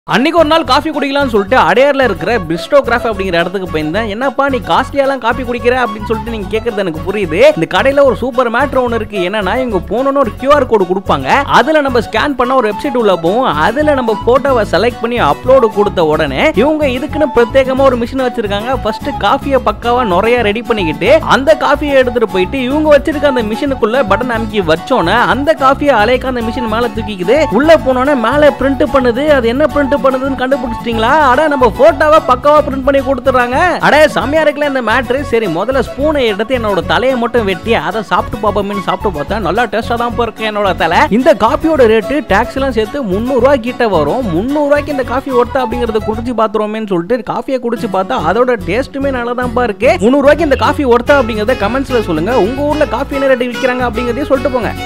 அன்னைக்கு ஒரு நாள் காஃபி குடிக்கலாம்னு சொல்லிட்டு அடையார்ல இருக்கிற பிஸ்டோகிராஃப் அப்படிங்கிற இடத்துக்கு போயிருந்தேன் என்னப்பா நீ காஸ்ட்லியாலாம் காஃபி குடிக்கிற அப்படின்னு சொல்லிட்டு நீங்க கேட்கறது எனக்கு புரியுது இந்த கடையில ஒரு சூப்பர் மேட்ரு ஒன்று இருக்கு என்னன்னா இவங்க போனோன்னு ஒரு QR கோடு கொடுப்பாங்க அதுல நம்ம ஸ்கேன் பண்ண ஒரு வெப்சைட் உள்ள போவோம் அதுல நம்ம போட்டோவை செலக்ட் பண்ணி அப்லோடு கொடுத்த உடனே இவங்க இதுக்குன்னு பிரத்யேகமா ஒரு மிஷின் வச்சிருக்காங்க ஃபர்ஸ்ட் காஃபியை பக்காவா நிறைய ரெடி பண்ணிக்கிட்டு அந்த காஃபியை எடுத்துட்டு போயிட்டு இவங்க வச்சிருக்க அந்த மிஷினுக்குள்ள பட்டன் அமைக்கி வச்சோன்னே அந்த காஃபியை அலைக்க அந்த மிஷின் மேல தூக்கிக்குது உள்ள போனோன்னே மேல பிரிண்ட் பண்ணுது அது என்ன பிரிண்ட் பண்ணுதுன்னு கண்டுபிடிச்சிட்டீங்களா அட நம்ம போட்டோவை பக்காவா பிரிண்ட் பண்ணி கொடுத்துறாங்க அட செம்மையா இருக்குல்ல இந்த மேட்ரு சரி முதல்ல ஸ்பூனை எடுத்து என்னோட தலையை மட்டும் வெட்டி அதை சாப்பிட்டு பார்ப்போம்னு சாப்பிட்டு பார்த்தேன் நல்லா டேஸ்டா தான் போயிருக்கு என்னோட தலை இந்த காஃபியோட ரேட்டு டாக்ஸ் எல்லாம் சேர்த்து முந்நூறுரூவா கிட்ட வரும் முந்நூறுரூவாய்க்கு இந்த காஃபி ஒர்த்தா அப்படிங்கறத குடிச்சு பார்த்துருவோமேன்னு சொல்லிட்டு காஃபியை குடிச்சு பார்த்தா அதோட டேஸ்ட்டுமே நல்லா தான் இருக்கு முந்நூறுரூவாய்க்கு இந்த காஃபி ஒர்த்தா அப்படிங்கறத கமெண்ட்ஸ்ல சொல்லுங்க உங்க ஊர்ல காஃபி என்ன ரேட்டு விற்கிறாங்க அப்படிங்கறதையும் சொல்லிட்டு போங்க